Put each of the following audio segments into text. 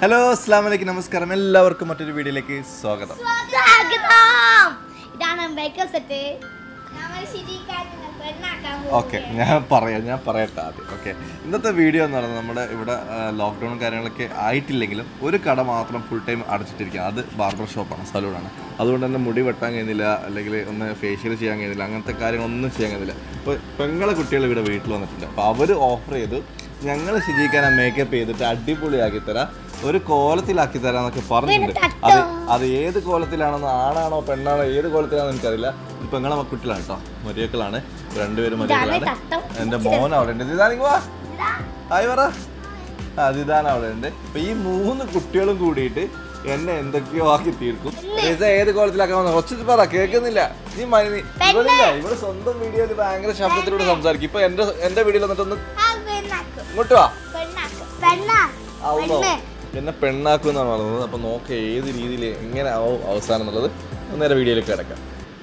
Hello അസ്സാം വലൈക്കും നമസ്കാരം എല്ലാവർക്കും മറ്റൊരു വീഡിയോയിലേക്ക് സ്വാഗതം സ്വാഗതം ഇതാണ് മേക്കപ്പ് സെറ്റ് നമ്മൾ ശരിക്കാരനെ പെണ്ണാക്കാൻ ഓക്കെ ഞാൻ പറയാം ഞാൻ പറയട്ടെ ആദ്യം ഓക്കെ ഇന്നത്തെ വീഡിയോ എന്ന് പറയുന്നത് നമ്മുടെ ഇവിടെ ലോക്ക്ഡൗൺ കാര്യങ്ങളൊക്കെ ആയിട്ടില്ലെങ്കിലും ഒരു കട മാത്രം ഫുൾ ടൈം അടച്ചിട്ടിരിക്കുക അത് ബാർബർ ഷോപ്പാണ് സലൂണാണ് അതുകൊണ്ട് തന്നെ മുടി വെട്ടാൻ കഴിയുന്നില്ല അല്ലെങ്കിൽ ഒന്ന് ഫേഷ്യൽ ചെയ്യാൻ കഴിയുന്നില്ല അങ്ങനത്തെ കാര്യങ്ങളൊന്നും ചെയ്യാൻ കഴിയുന്നില്ല ഇപ്പോൾ പെങ്ങളെ കുട്ടികൾ ഇവിടെ വീട്ടിൽ വന്നിട്ടുണ്ട് അപ്പോൾ അവർ ഓഫർ ചെയ്തു ഞങ്ങൾ ശരിക്കാൻ മേക്കപ്പ് ചെയ്തിട്ട് അടിപൊളിയാക്കി തരാം ഒരു കോലത്തിലാക്കി തരാന്നൊക്കെ പറഞ്ഞിട്ടുണ്ട് അത് അത് ഏത് കോലത്തിലാണെന്ന് ആണാണോ പെണ്ണാണോ ഏത് കോലത്തിലാണെന്ന് എനിക്കറിയില്ല ഇത് പെങ്ങളെ കുട്ടികളാണ് കേട്ടോ മരിയക്കളാണ് രണ്ടുപേരും മരിയക്കളാണ് തട്ടം എന്റെ മോൻ അവിടെ ഉണ്ട് ദിദാനിക്ക് വാ ഹായ് പറ ആ ദിദാൻ അവിടെ ഉണ്ട് അപ്പൊ ഈ മൂന്ന് കുട്ടികളും കൂടിയിട്ട് എന്നെ എന്തൊക്കെയോ ആക്കി തീർക്കും റിസ ഏത് കോലത്തിലാക്കാൻ വന്ന ഒച്ചത്തിൽ പറ കേൾക്കുന്നില്ല നീ മനി നീ ഇവളില്ല ഇവള് സ്വന്തം വീഡിയോയിൽ ഭയങ്കര ശബ്ദത്തിലൂടെ സംസാരിക്കും ഇപ്പൊ എന്റെ എന്റെ വീഡിയോയിൽ വന്നിട്ടൊന്ന് പെണ്ണാക്കും ഇങ്ങോട്ട് വാ പെണ്ണാക്കും പെണ്ണാ ആവുന്നോ എന്നെ പെണ്ണാക്കും എന്നാണ് പറയുന്നത് അപ്പൊ നോക്ക ഏത് രീതിയിൽ എങ്ങനെ ആവും അവസാനം എന്നുള്ളത് നേരെ വീഡിയോയിലേക്ക് കിടക്കാം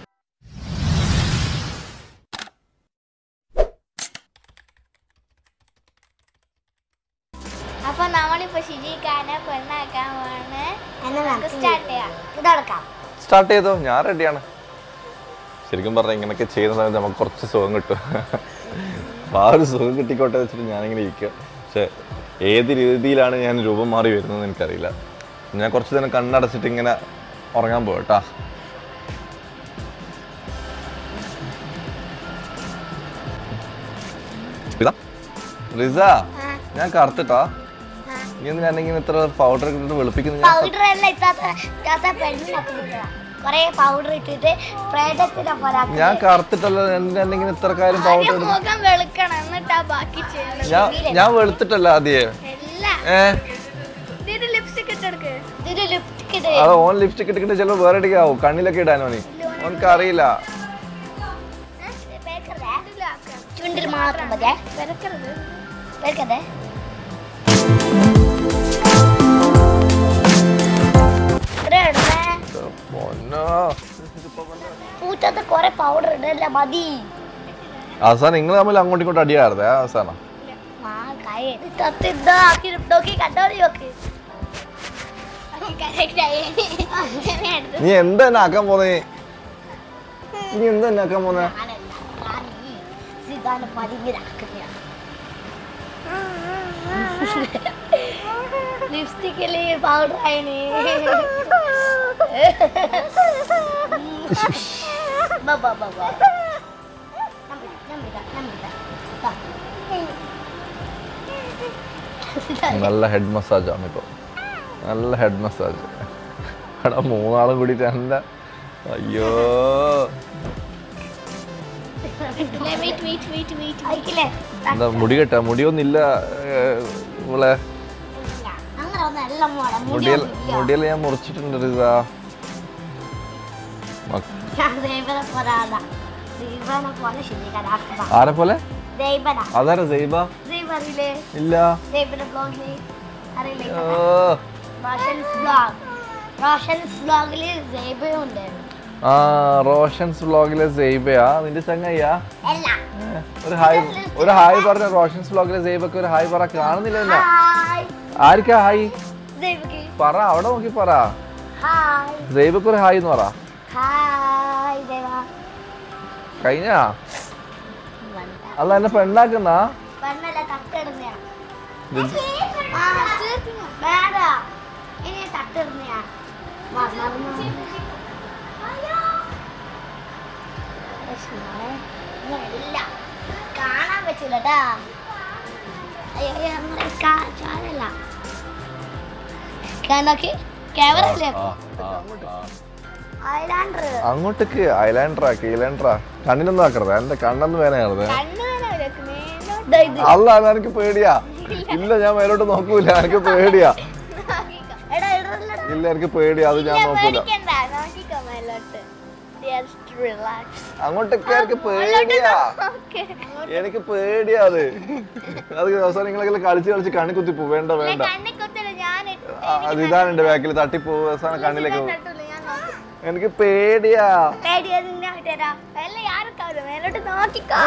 അപ്പൊ നമ്മളിപ്പോ ശിജിക്കാനെ പെണ്ണാക്കാൻ പോവാണ് സ്റ്റാർട്ട് ചെയ്യാം ഇതടക്കാം സ്റ്റാർട്ട് ചെയ്തോ ഞാൻ റെഡിയാണ് ശരിക്കും പറഞ്ഞാൽ ഇങ്ങനെയൊക്കെ ചെയ്യുന്ന സമയത്ത് നമുക്ക് കുറച്ച് സുഖം കിട്ടും അപ്പൊ ആ ഒരു സുഖം കിട്ടിക്കോട്ടെ വെച്ചിട്ട് ഞാനിങ്ങനെ ഇരിക്കുക പക്ഷെ ഏത് രീതിയിലാണ് ഞാൻ രൂപം മാറി വരുന്നത് എനിക്കറിയില്ല ഞാൻ കുറച്ച് നേരം കണ്ണടച്ചിട്ട് ഇങ്ങനെ ഉറങ്ങാൻ പോകട്ടാ ഇതാ റിസ ഞാൻ കറുത്തിട്ടാ നീ എന്തിനാണെങ്കിൽ ഇത്ര പൗഡർ ഇട്ടിട്ട് വെളുപ്പിക്കുന്നത് ഞാൻ പൗഡർ എല്ലാം ഇത്താത്ത ഇത്താത്ത പെണ്ണിനാക്കി കൊറേ പൗഡർ ഇട്ടിട്ട് പ്രേതത്തിനെ പോലെ ഞാൻ കറുത്തിട്ടല്ല എന്തിനാണെങ്കിൽ ഇത്ര കാര്യം പൗഡർ ഇടുന്നത് മുഖം വെളുക്കണം എന്നിട്ടാ ബാക്കി ചെയ്യണം ഞാൻ ഞാൻ വെളുത്തിട്ടല്ല ആദ്യേ എല്ലാം ഏ ഇതിന് ലിപ്സ്റ്റിക് ഇട്ടെടുക്ക് ഇതിന് ലിപ്സ്റ്റിക് ഇട് അത് ഓൻ ലിപ്സ്റ്റിക് ഇട്ടിട്ട് ചിലപ്പോൾ വേറെ ഇടയ്ക്ക് ആവും കണ്ണിലൊക്കെ ഇടാനോ നീ ഓനക്ക് അറിയില്ല ചുണ്ടിൽ മാത്രം മതിയേ പെരക്കരുത് പെരക്കതെ പൊന്നോ പൂറ്റത്ത് കൊറേ പൗഡർ ഇടല്ല മതി അവസാനം നിങ്ങൾ തമ്മിൽ അങ്ങോട്ടും ഇങ്ങോട്ടും അടിയാറുതെ അവസാനം ആ കൈ എടുത്തത്ത് ഇതാ ആക്കി നോക്കി കണ്ടോടി നോക്ക് നീ എന്താ എന്നെ ആക്കാൻ പോന്നേ നീ എന്താ എന്നെ ആക്കാൻ പോന്നെ ലിപ്സ്റ്റിക്കില് പൗഡർ ആയിന് ബാ ബാ ബാ ബാ നല്ല ഹെഡ് മസാജ് ആണ് ഇപ്പൊ നല്ല ഹെഡ് മസാജ് എടാ മൂന്നാളും കൂടിയിട്ട് എന്താ അയ്യോ വെയിറ്റ് വെയിറ്റ് വെയിറ്റ് വെയിറ്റ് ആയിക്കില്ലേ എന്താ മുടി കെട്ടാ മുടിയൊന്നുമില്ല ഏർ, ഇവളെ അങ്ങനെ ഒന്നും അല്ല മോളെ മുടിയിൽ മുടിയൊന്നുമില്ല മുടിയിൽ ഞാൻ മുറിച്ചിട്ടുണ്ട് റിസ മക്ക- ഞാൻ ദൈവനെ പോരാത ദൈവനെ പോലെ ശരിയാക്കാൻ ആരെ പോലെ ദൈവന അതാരാ സൈബ ദൈവം അറിയില്ലേ ഇല്ല ദൈവന്റെ ബ്ലോഗില് അറിയില്ലേ ഓ റോഷൻസ് ബ്ലോഗ് റോഷൻസ് ബ്ലോഗില് ദൈവം ഉണ്ടായിരുന്നു ആ റോഷൻസ് വ്ളോഗിലെ സൈബയാ നിന്റെ ചങ്ങയ്യാ അല്ല ഏ, ഒരു ഹായ് ഒരു ഹായ് പറഞ്ഞ റോഷൻസ് വ്ളോഗിലെ സൈബക്ക് ഒരു ഹായ് പറ കാണുന്നില്ല എന്നെ ഹായ് ആർക്കാ ഹായ് ദൈവക്ക് പറ അവിടെ നോക്കി പറ ഹായ് സൈബക്ക് ഒരു ഹായ് എന്ന് പറ ഹായ് ദൈവ കഴിഞ്ഞാ അല്ല എന്നെ പെണ്ണാക്കുന്ന പെണ്ണല്ല തട്ടിടുന്നയാ ആ, വേണ്ട ഇനി തട്ടിടുന്നയാ മറന്നു ഇല്ല കാണാൻ പറ്റൂല ട്ടാ. അയ്യോ അയ്യോ, നമ്മളെ കാ- ചാനല നോക്കി ക്യാമറ അല്ലേ ഐലാൻഡർ അങ്ങോട്ടേക്ക് ഐലാൻഡറാ കീലാൻഡറാ കണ്ണിനൊന്നും ആക്കരുത് എന്റെ കണ്ണൊന്നും വേനയാണത് കണ്ണു ഇത് അല്ല അത് എനിക്ക് പേടിയാ ഇല്ല ഞാൻ മേലോട്ട് നോക്കൂല എനിക്ക് പേടിയാ എടാ ഇടറില്ലടാ ഇല്ല എനിക്ക് പേടിയാ അത് ഞാൻ നോക്കൂല പേടിക്കണ്ട നോക്കിക്കോ മേലോട്ട് ജസ്റ്റ് റിലാക്സ് അങ്ങോട്ടൊക്കെ എനിക്ക് പേടിയാ എനിക്ക് പേടിയാ അത് അത് അവസാനം നിങ്ങളൊക്കെ കളിച്ച് കളിച്ച് കണ്ണി കുത്തിപ്പോ വേണ്ട വേണ്ട കണ്ണി കുത്തില്ല ഞാൻ ആ, അത് ഇതാണെന്റെ ബാക്കിൽ തട്ടിപ്പോ അവസാനം കണ്ണിലേക്ക് പോകും. തട്ടൂല ഞാൻ നോക്കി എനിക്ക് പേടിയാ പേടിയത് ഞാൻ തരാം അല്ല ആർക്കാവില്ല മേലോട്ട് നോക്കിക്കോ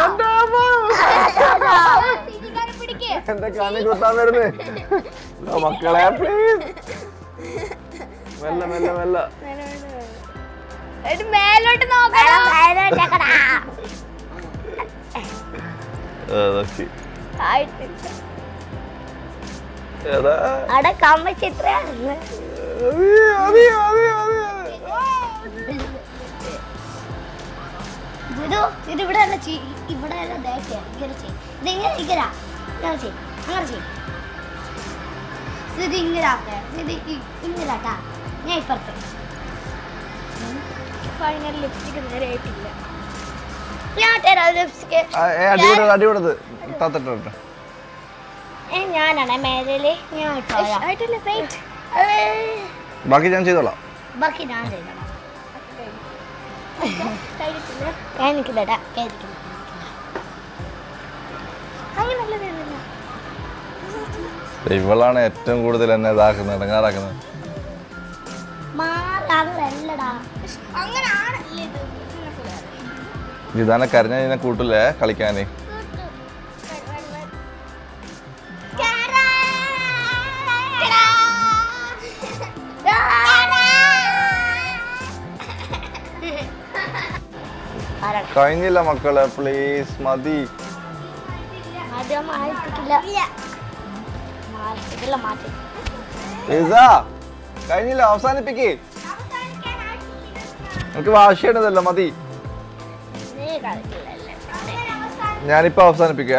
ഇതിക്കാരെ പിടിക്ക് എന്റെ കണ്ണി കുത്താൻ വരുന്നേ ആ, മക്കളെ പ്ലീസ് മെല്ലെ മെല്ലെ മെല്ലെ എടി മേലോട്ട് നോക്കണം ആ, നോക്കി. ആയിട്ടില്ല എടാ. അവിടെ കമ്മച്ചിത്രയാണ് മതി, മതി, മതി, മതി, മതി. ഇത് ഇത് ഇവിടെ അല്ല ചെയ് ഇവിടെ അല്ല ദേഷ്യ ഇങ്ങനെ ചെയ് ഇത് ഇങ്ങനെ ഇങ്ങനെ ഇങ്ങനെ ചെയ് അങ്ങനെ ചെയ് ഇത് ഇങ്ങനെ ആക്കേ ഇത് ഇ- ഇങ്ങനെ ആട്ടാ ഞാൻ ഇപ്പുറത്ത് ഫൈനൽ ലിപ്സ്റ്റിക് നേരെ ആയിട്ടില്ല ഞാൻ തരാം ലിപ്സ്റ്റിക് ആ, ഏ, അടി കൊടുത്ത് അടി കൊടുത്ത് താത്തിട്ടോ ഞാനാണ് മേലില് ഞാൻ ആയിട്ടില്ല വെയിറ്റ് ബാക്കി ഞാൻ ചെയ്തോളാം ബാക്കി ഞാൻ ചെയ്യണം ഞാൻ നിൽക്കില്ലടാ അങ്ങനെ നല്ലതാണ് ഇവളാണ് ഏറ്റവും കൂടുതൽ എന്നെ ഇതാക്കുന്നത് ഇടങ്ങാറാക്കുന്നത് മാറാങ്ങല്ലടാ അങ്ങനാണല്ലേ ഇത് ഇതാനെ കരഞ്ഞ ഇതിനെ കൂട്ടില്ലേ കളിക്കാന് കഴിഞ്ഞില്ല മക്കളെ പ്ലീസ് മതി ആദ്യം മാറ്റിക്കില്ല മാറ്റിക്കില്ല മാറ്റി ലിസ കഴിഞ്ഞില്ല അവസാനിപ്പിക്ക് നമുക്ക് വാശിയാണിതല്ല മതി നീ കളിക്കില്ലല്ലേ ഞാനിപ്പോ അവസാനിപ്പിക്കുക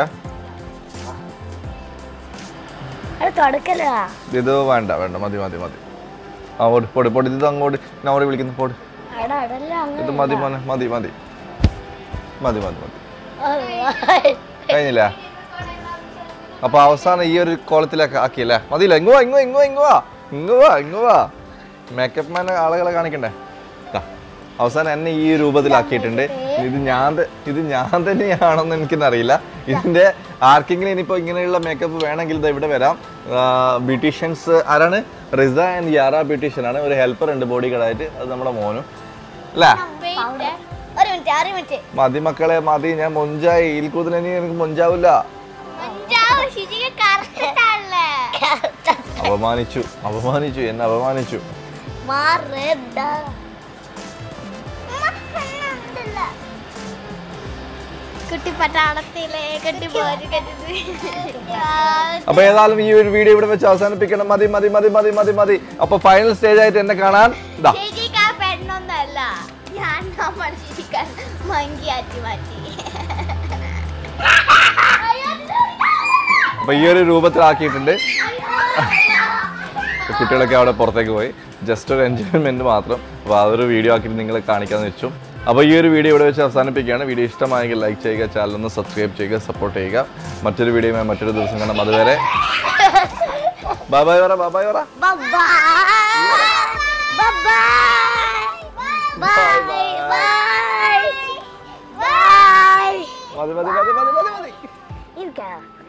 അത് തുടക്കലാ ഇത് വേണ്ട വേണ്ട മതി മതി മതി ആ ഓടി പൊടി പൊടി ഇത് അങ്ങോട്ട് ഞാൻ ഓടി വിളിക്കുന്നു പോടി അവിടെ അടല്ല ഇത് അങ്ങനെ മതി മോനെ മതി മതി മതി മതി മതി കഴിഞ്ഞില്ല അപ്പൊ അവസാനം ഈ ഒരു കോളത്തിലൊക്കെ ആക്കിയല്ലേ മതിയില്ല ഇങ്ങോ ഇങ്ങോ ഇങ്ങോ ഇങ്ങോ ഇങ്ങോ ഇങ്ങോ മേക്കപ്പ് മാൻ ആളുകളെ കാണിക്കണ്ടേ ദാ, അവസാനം എന്നെ ഈ രൂപത്തിലാക്കിയിട്ടുണ്ട് ഇത് ഞാൻ ത- ഇത് ഞാൻ തന്നെയാണെന്ന് എനിക്കെന്നറിയില്ല ഇതിന്റെ ആർക്കെങ്കിലും ഇനിയിപ്പോ ഇങ്ങനെയുള്ള മേക്കപ്പ് വേണമെങ്കിൽ ദാ ഇവിടെ വരാം ബ്യൂട്ടീഷ്യൻസ് ആരാണ് റിസ ആൻഡ് യാറ ബ്യൂട്ടീഷ്യൻ ആണ് ഒരു ഹെൽപ്പർ ഉണ്ട് ബോഡി ഗാർഡായിട്ട് അത് നമ്മുടെ മോനും അല്ലേ ഒരു മിനിറ്റ് ആറ് മിനിറ്റ് മതി മക്കളെ മതി ഞാൻ മൊഞ്ചായി ഇതിൽ കൂടുതൽ ഇനി എനിക്ക് മൊഞ്ചാവില്ല അപമാനിച്ചു അപമാനിച്ചു എന്നെ അപമാനിച്ചു മാറേണ്ട കുട്ടി പട്ടാളത്തിലെ കെട്ടി പോരി അപ്പൊ ഏതായാലും ഈ ഒരു വീഡിയോ ഇവിടെ വെച്ച് അവസാനിപ്പിക്കണം മതി മതി മതി മതി മതി മതി അപ്പൊ ഫൈനൽ സ്റ്റേജ് ആയിട്ട് എന്നെ കാണാൻ ഇതാ ശരിക്കാ പെണ്ണൊന്നല്ല ഞാൻ നമ്മൾ ശരിക്കാൻ മങ്കിയാറ്റി മാറ്റി അപ്പൊ ഈ ഒരു രൂപത്തിലാക്കിയിട്ടുണ്ട് കുട്ടികളൊക്കെ അവിടെ പുറത്തേക്ക് പോയി ജസ്റ്റ് ഒരു എൻജോയ്മെന്റ് മാത്രം അപ്പോൾ അതൊരു വീഡിയോ ആക്കിയിട്ട് നിങ്ങളെ കാണിക്കാന്ന് വെച്ചു അപ്പോൾ ഈ ഒരു വീഡിയോ ഇവിടെ വെച്ച് അവസാനിപ്പിക്കുകയാണ് വീഡിയോ ഇഷ്ടമായെങ്കിൽ ലൈക്ക് ചെയ്യുക ചാനൽ ഒന്ന് സബ്സ്ക്രൈബ് ചെയ്യുക സപ്പോർട്ട് ചെയ്യുക മറ്റൊരു വീഡിയോയുമായി മറ്റൊരു ദിവസം കാണാം അതുവരെ ബൈ ബൈ പറ ബൈ ബൈ പറ മതി മതി മതി മതി മതി മതി ഇരിക്കാം